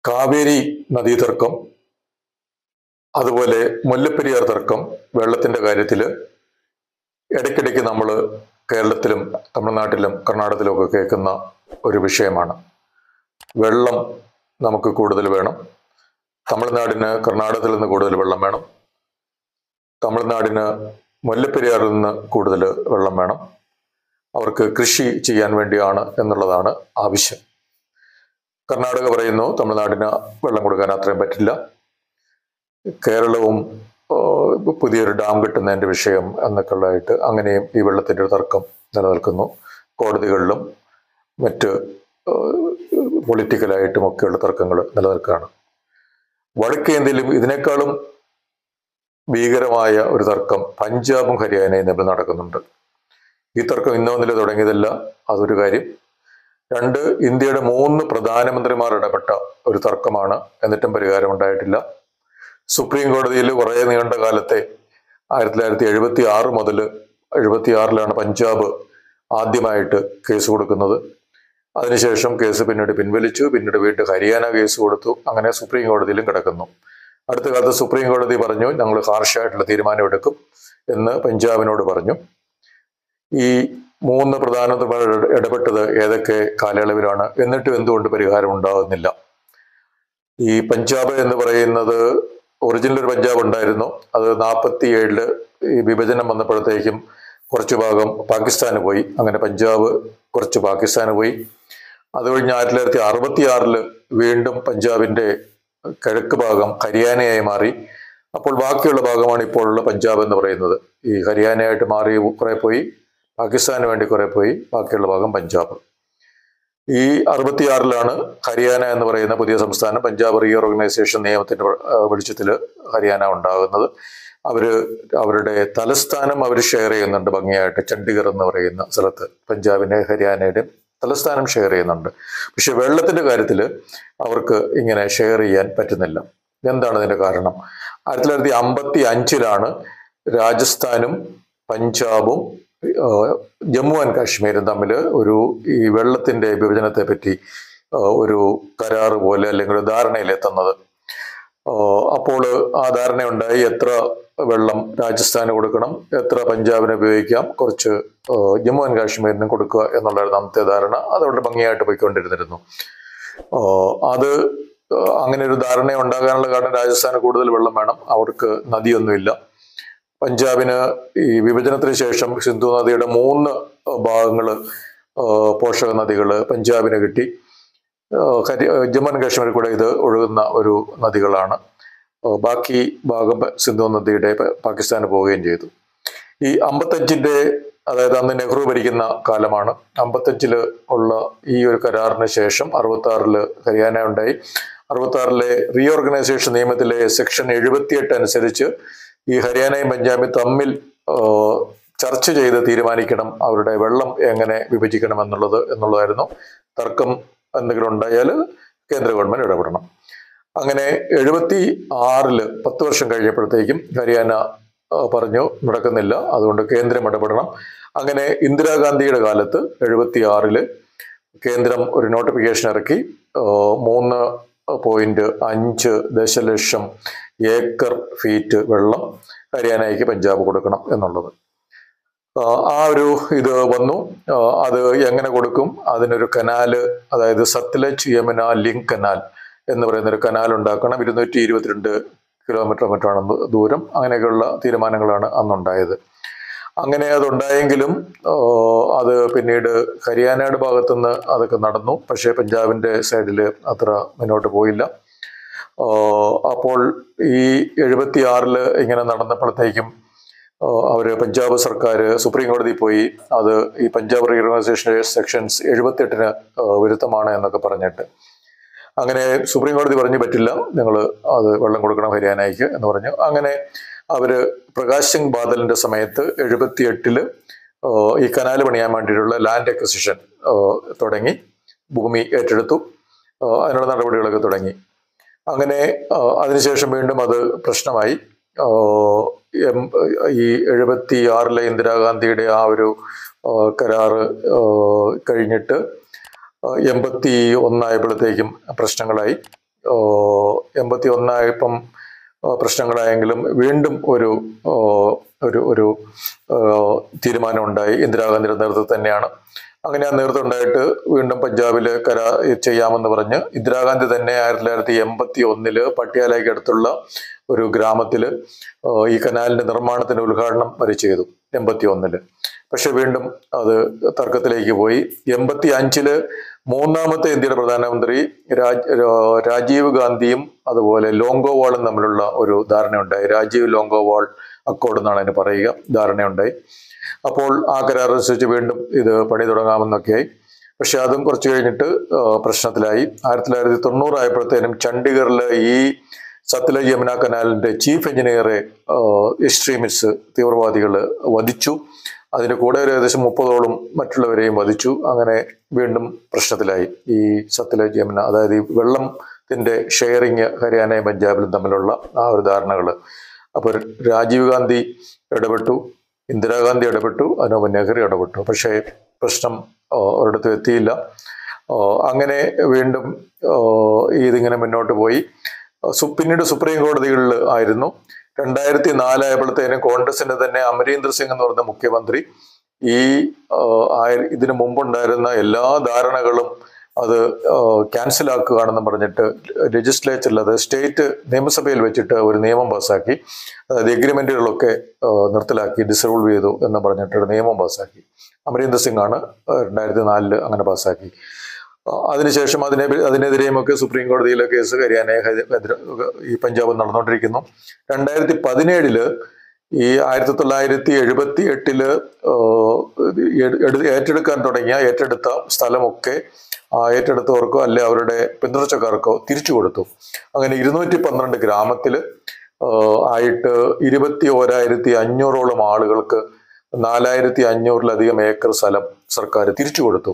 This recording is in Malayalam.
കാവേരി നദീതർക്കം അതുപോലെ മുല്ലപ്പെരിയാർ തർക്കം വെള്ളത്തിന്റെ കാര്യത്തിൽ ഇടയ്ക്കിടയ്ക്ക് നമ്മൾ കേരളത്തിലും തമിഴ്നാട്ടിലും കർണാടകത്തിലും ഒക്കെ കേൾക്കുന്ന ഒരു വിഷയമാണ് വെള്ളം നമുക്ക് കൂടുതൽ വേണം തമിഴ്നാടിന് കർണാടകത്തിൽ നിന്ന് കൂടുതൽ വെള്ളം വേണം തമിഴ്നാടിന് മുല്ലപ്പെരിയാറിൽ നിന്ന് കൂടുതൽ വെള്ളം വേണം അവർക്ക് കൃഷി ചെയ്യാൻ വേണ്ടിയാണ് എന്നുള്ളതാണ് ആവശ്യം കർണാടക പറയുന്നു തമിഴ്നാടിന് വെള്ളം കൊടുക്കാൻ അത്രയും പറ്റില്ല കേരളവും ഏഹ്, പുതിയൊരു ഡാം കിട്ടുന്നതിന്റെ വിഷയം എന്നൊക്കെ ഉള്ളതായിട്ട് അങ്ങനെയും ഈ വെള്ളത്തിന്റെ ഒരു തർക്കം നിലനിൽക്കുന്നു കോടതികളിലും മറ്റ് പൊളിറ്റിക്കലായിട്ടും ഒക്കെയുള്ള തർക്കങ്ങൾ നിലനിൽക്കുകയാണ് വടക്കേന്ത്യയിലും ഇതിനേക്കാളും ഭീകരമായ ഒരു തർക്കം പഞ്ചാബും ഹരിയാനയും തമ്മിൽ നടക്കുന്നുണ്ട് ഈ തർക്കം ഇന്നൊന്നിലെ തുടങ്ങിയതല്ല അതൊരു കാര്യം രണ്ട് ഇന്ത്യയുടെ മൂന്ന് പ്രധാനമന്ത്രിമാർ ഇടപെട്ട ഒരു തർക്കമാണ് എന്നിട്ടും പരിഹാരം ഉണ്ടായിട്ടില്ല സുപ്രീം കോടതിയിൽ കുറേ നീണ്ട കാലത്തെ ആയിരത്തി തൊള്ളായിരത്തി എഴുപത്തി ആറ് മുതൽ എഴുപത്തി ആറിലാണ് പഞ്ചാബ് ആദ്യമായിട്ട് കേസ് കൊടുക്കുന്നത് അതിനുശേഷം കേസ് പിന്നീട് പിൻവലിച്ചു പിന്നീട് വീണ്ടും ഹരിയാന കേസ് കൊടുത്തു അങ്ങനെ സുപ്രീം കോടതിയിലും കിടക്കുന്നു അടുത്ത കാലത്ത് സുപ്രീം കോടതി പറഞ്ഞു ഞങ്ങൾ ഹാർഷായിട്ടുള്ള തീരുമാനം എടുക്കും എന്ന് പഞ്ചാബിനോട് പറഞ്ഞു ഈ മൂന്ന് പ്രധാനമന്ത്രിമാർ ഇടപെട്ടത് ഏതൊക്കെ കാലയളവിലാണ് എന്നിട്ടും എന്തുകൊണ്ട് പരിഹാരം ഉണ്ടാകുന്നില്ല ഈ പഞ്ചാബ് എന്ന് പറയുന്നത് ഒറിജിനൽ ഒരു പഞ്ചാബ് ഉണ്ടായിരുന്നു അത് നാൽപ്പത്തി ഏഴില് ഈ വിഭജനം വന്നപ്പോഴത്തേക്കും കുറച്ചു ഭാഗം പാകിസ്ഥാന് പോയി അങ്ങനെ പഞ്ചാബ് കുറച്ച് പാകിസ്ഥാന് പോയി അത് കഴിഞ്ഞ് ആയിരത്തി തൊള്ളായിരത്തി അറുപത്തി ആറില് വീണ്ടും പഞ്ചാബിന്റെ കിഴക്ക് ഭാഗം ഹരിയാനയായി മാറി അപ്പോൾ ബാക്കിയുള്ള ഭാഗമാണ് ഇപ്പോഴുള്ള പഞ്ചാബ് എന്ന് പറയുന്നത് ഈ ഹരിയാനയായിട്ട് മാറി കുറെ പോയി പാകിസ്ഥാന് വേണ്ടി കുറെ പോയി ബാക്കിയുള്ള ഭാഗം പഞ്ചാബ് ഈ അറുപത്തിയാറിലാണ് ഹരിയാന എന്ന് പറയുന്ന പുതിയ സംസ്ഥാനം പഞ്ചാബ് റീഓർഗനൈസേഷൻ നിയമത്തിന്റെ വെളിച്ചത്തിൽ ഹരിയാന ഉണ്ടാകുന്നത് അവര് അവരുടെ തലസ്ഥാനം അവർ ഷെയർ ചെയ്യുന്നുണ്ട് ഭംഗിയായിട്ട് ചണ്ഡീഗഡ് എന്ന് പറയുന്ന സ്ഥലത്ത് പഞ്ചാബിനെ ഹരിയാനയുടെ തലസ്ഥാനം ഷെയർ ചെയ്യുന്നുണ്ട് പക്ഷെ വെള്ളത്തിന്റെ കാര്യത്തിൽ അവർക്ക് ഇങ്ങനെ ഷെയർ ചെയ്യാൻ പറ്റുന്നില്ല എന്താണ് ഇതിന്റെ കാരണം ആയിരത്തി തൊള്ളായിരത്തി അമ്പത്തി അഞ്ചിലാണ് രാജസ്ഥാനും പഞ്ചാബും ഏഹ്, ജമ്മു ആൻഡ് കാശ്മീരും തമ്മിൽ ഒരു ഈ വെള്ളത്തിന്റെ വിഭജനത്തെ പറ്റി ഏഹ്, ഒരു കരാറ് പോലെ അല്ലെങ്കിൽ ഒരു ധാരണയിലെത്തുന്നത് ഏഹ്, അപ്പോൾ ആ ധാരണയുണ്ടായി എത്ര വെള്ളം രാജസ്ഥാന് കൊടുക്കണം എത്ര പഞ്ചാബിന് ഉപയോഗിക്കാം കുറച്ച് ഏഹ്, ജമ്മു ആൻഡ് കാശ്മീരിനും കൊടുക്കുക എന്നുള്ളൊരു അന്നത്തെ ധാരണ അതുകൊണ്ട് ഭംഗിയായിട്ട് പോയിക്കൊണ്ടിരുന്നിരുന്നു ഏഹ്, അത് ഏഹ്, അങ്ങനെ ഒരു ധാരണ ഉണ്ടാകാനുള്ള കാരണം രാജസ്ഥാന് കൂടുതൽ വെള്ളം വേണം അവർക്ക് നദിയൊന്നുമില്ല പഞ്ചാബിന് ഈ വിഭജനത്തിന് ശേഷം സിന്ധു നദിയുടെ മൂന്ന് ഭാഗങ്ങൾ പോഷക നദികൾ പഞ്ചാബിന് കിട്ടി ഏഹ് ഹരി ജമ്മു ആൻഡ് കാശ്മീരിൽ കൂടെ ഇത് ഒഴുകുന്ന ഒരു നദികളാണ് ഏഹ് ബാക്കി ഭാഗം പ- സിന്ധു നദിയുടെ പ- പാകിസ്ഥാന് പോവുകയും ചെയ്തു ഈ അമ്പത്തഞ്ചിന്റെ അതായത് അന്ന് നെഹ്റു ഭരിക്കുന്ന കാലമാണ് അമ്പത്തഞ്ചില് ഉള്ള ഈ ഒരു കരാറിന് ശേഷം അറുപത്തി ആറില് ഹരിയാന ഉണ്ടായി അറുപത്തി ആറിലെ റീഓർഗനൈസേഷൻ നിയമത്തിലെ സെക്ഷൻ എഴുപത്തിയെട്ട് അനുസരിച്ച് ഈ ഹരിയാനയും പഞ്ചാബും തമ്മിൽ ആ, ചർച്ച ചെയ്ത് തീരുമാനിക്കണം അവരുടെ വെള്ളം എങ്ങനെ വിഭജിക്കണം എന്നുള്ളത് എന്നുള്ളതായിരുന്നു തർക്കം എന്തെങ്കിലും ഉണ്ടായാൽ കേന്ദ്ര ഗവൺമെന്റ് ഇടപെടണം അങ്ങനെ എഴുപത്തി ആറില് പത്ത് വർഷം കഴിഞ്ഞപ്പോഴത്തേക്കും ഹരിയാന ആ, പറഞ്ഞു നടക്കുന്നില്ല അതുകൊണ്ട് കേന്ദ്രം ഇടപെടണം അങ്ങനെ ഇന്ദിരാഗാന്ധിയുടെ കാലത്ത് എഴുപത്തി ആറില് കേന്ദ്രം ഒരു നോട്ടിഫിക്കേഷൻ ഇറക്കി ആ, മൂന്ന് പോയിന്റ് അഞ്ച് ദശലക്ഷം ഏക്കർ ഫീറ്റ് വെള്ളം ഹരിയാനയ്ക്ക് പഞ്ചാബ് കൊടുക്കണം എന്നുള്ളത് ആ, ആ ഒരു ഇത് വന്നു ആ, അത് എങ്ങനെ കൊടുക്കും അതിനൊരു കനാല് അതായത് സത്ലജ് യമുന ലിങ്ക് കനാൽ എന്ന് പറയുന്ന ഒരു കനാൽ ഉണ്ടാക്കണം ഇരുന്നൂറ്റി ഇരുപത്തിരണ്ട് കിലോമീറ്റർ മറ്റാണ് ദൂരം അങ്ങനെയൊക്കെയുള്ള തീരുമാനങ്ങളാണ് അന്നുണ്ടായത് അങ്ങനെ അതുണ്ടായെങ്കിലും ആ, അത് പിന്നീട് ഹരിയാനയുടെ ഭാഗത്തുനിന്ന് അതൊക്കെ നടന്നു പക്ഷേ പഞ്ചാബിന്റെ സൈഡിൽ അത്ര മുന്നോട്ട് പോയില്ല ആ, അപ്പോൾ ഈ എഴുപത്തി ആറില് ഇങ്ങനെ നടന്നപ്പോഴത്തേക്കും ആ, അവര് പഞ്ചാബ് സർക്കാർ സുപ്രീം കോടതി പോയി അത് ഈ പഞ്ചാബ് റീഓർഗനൈസേഷൻ സെക്ഷൻസ് എഴുപത്തെട്ടിന് വിരുദ്ധമാണ് എന്നൊക്കെ പറഞ്ഞിട്ട് അങ്ങനെ സുപ്രീം കോടതി പറഞ്ഞു പറ്റില്ല നിങ്ങൾ അത് വെള്ളം കൊടുക്കണം ഹരിയാനയ്ക്ക് എന്ന് പറഞ്ഞു അങ്ങനെ അവര് പ്രകാശ് സിംഗ് ബാദലിന്റെ സമയത്ത് എഴുപത്തി എട്ടില് ഈ കനാല് പണിയാൻ വേണ്ടിയിട്ടുള്ള ലാൻഡ് അക്വസിഷൻ തുടങ്ങി ഭൂമി ഏറ്റെടുത്തു ആ, അതിനുള്ള നടപടികളൊക്കെ തുടങ്ങി അങ്ങനെ ആ, അതിനുശേഷം വീണ്ടും അത് പ്രശ്നമായി ആ, എം- ഈ എഴുപത്തി ആറിലെ ഇന്ദിരാഗാന്ധിയുടെ ആ ഒരു ആ, കരാറ് ആ, കഴിഞ്ഞിട്ട് എൺപത്തി ഒന്നായപ്പോഴത്തേക്കും പ്രശ്നങ്ങളായി എൺപത്തി ഒന്നായപ്പം പ്രശ്നങ്ങളായെങ്കിലും വീണ്ടും ഒരു ഓ, ഒരു ഒരു ഓ, തീരുമാനമുണ്ടായി ഇന്ദിരാഗാന്ധിയുടെ നേതൃത്വത്തിൽ തന്നെയാണ് അങ്ങനെ ആ നേതൃത്വം ഉണ്ടായിട്ട് വീണ്ടും പഞ്ചാബിൽ കരാ ചെയ്യാമെന്ന് പറഞ്ഞ് ഇന്ദിരാഗാന്ധി തന്നെ ആയിരത്തി തൊള്ളായിരത്തി എൺപത്തി ഒന്നില് പട്യാലയ്ക്ക് അടുത്തുള്ള ഒരു ഗ്രാമത്തിൽ ഈ കനാലിന്റെ നിർമ്മാണത്തിന്റെ ഉദ്ഘാടനം വരെ ചെയ്തു എൺപത്തി ഒന്നില് പക്ഷെ വീണ്ടും അത് തർക്കത്തിലേക്ക് പോയി എൺപത്തി അഞ്ചില് മൂന്നാമത്തെ ഇന്ത്യയുടെ പ്രധാനമന്ത്രി രാജ് രാ- രാജീവ് ഗാന്ധിയും അതുപോലെ ലോങ്കോവാളും തമ്മിലുള്ള ഒരു ധാരണയുണ്ടായി രാജീവ് ലോങ്കോവാൾ അക്കോർഡ് എന്നാണ് അതിന് പറയുക ധാരണയുണ്ടായി അപ്പോൾ ആ കരാർ അനുസരിച്ച് വീണ്ടും ഇത് പണി തുടങ്ങാമെന്നൊക്കെയായി പക്ഷെ അതും കുറച്ച് കഴിഞ്ഞിട്ട് ആ, പ്രശ്നത്തിലായി ആയിരത്തി തൊള്ളായിരത്തി തൊണ്ണൂറായപ്പോഴത്തേനും ചണ്ഡീഗറിലെ ഈ സത്ലജ് യമുന കനാലിന്റെ ചീഫ് എഞ്ചിനീയറെ എക്സ്ട്രീമിസ്റ്റ് തീവ്രവാദികൾ വധിച്ചു അതിന് കൂടെ ഒരു ഏകദേശം മുപ്പതോളം മറ്റുള്ളവരെയും വധിച്ചു അങ്ങനെ വീണ്ടും പ്രശ്നത്തിലായി ഈ സത്ലജ് യമുന അതായത് ഈ വെള്ളത്തിന്റെ ഷെയറിങ് ഹരിയാനയും പഞ്ചാബിലും തമ്മിലുള്ള ആ ഒരു ധാരണകൾ അപ്പോൾ രാജീവ് ഗാന്ധി ഇടപെട്ടു ഇന്ദിരാഗാന്ധി ഇടപെട്ടു അതിനൊപ്പം നെഹ്റു ഇടപെട്ടു പക്ഷേ പ്രശ്നം ആ, ഒരിടത്തും എത്തിയില്ല ആ, അങ്ങനെ വീണ്ടും ആ, ഇതിങ്ങനെ മുന്നോട്ട് പോയി സു- പിന്നീട് സുപ്രീം കോടതികളിൽ ആയിരുന്നു രണ്ടായിരത്തി നാലായപ്പോഴത്തേനും കോൺഗ്രസിന്റെ തന്നെ അമരീന്ദർ സിംഗ് എന്ന് പറയുന്ന മുഖ്യമന്ത്രി ഈ ആ, ആയ- ഇതിനു മുമ്പുണ്ടായിരുന്ന എല്ലാ ധാരണകളും അത് ക്യാൻസൽ ആക്കുകയാണെന്ന് പറഞ്ഞിട്ട് ലെജിസ്ലേച്ചറിൽ അത് സ്റ്റേറ്റ് നിയമസഭയിൽ വെച്ചിട്ട് ഒരു നിയമം പാസ്സാക്കി അതായത് എഗ്രിമെന്റുകളൊക്കെ നിർത്തലാക്കി ഡിസോൾവ് ചെയ്തു എന്ന് പറഞ്ഞിട്ട് ഒരു നിയമം പാസ്സാക്കി അമരീന്ദർ സിംഗ് ആണ് രണ്ടായിരത്തി നാലില് അങ്ങനെ പാസ്സാക്കി ആ, അതിനുശേഷം അതിനെ അതിനെതിരെയുമൊക്കെ സുപ്രീം കോടതിയിലെ കേസ് ഹരിയാന ഈ പഞ്ചാബ് നടന്നുകൊണ്ടിരിക്കുന്നു രണ്ടായിരത്തി പതിനേഴില് ഈ ആയിരത്തി തൊള്ളായിരത്തി എഴുപത്തി എട്ടില് ഏറ്റെടുക്കാൻ തുടങ്ങിയ ഏറ്റെടുത്ത സ്ഥലമൊക്കെ ആ ഏറ്റെടുത്തവർക്കോ അല്ലെ അവരുടെ പിന്തുടർച്ചക്കാർക്കോ തിരിച്ചു കൊടുത്തു അങ്ങനെ ഇരുന്നൂറ്റി പന്ത്രണ്ട് ഗ്രാമത്തിൽ ആയിട്ട് ഇരുപത്തി ഓരായിരത്തി അഞ്ഞൂറോളം ആളുകൾക്ക് നാലായിരത്തി അഞ്ഞൂറിലധികം ഏക്കർ സ്ഥലം സർക്കാർ തിരിച്ചു കൊടുത്തു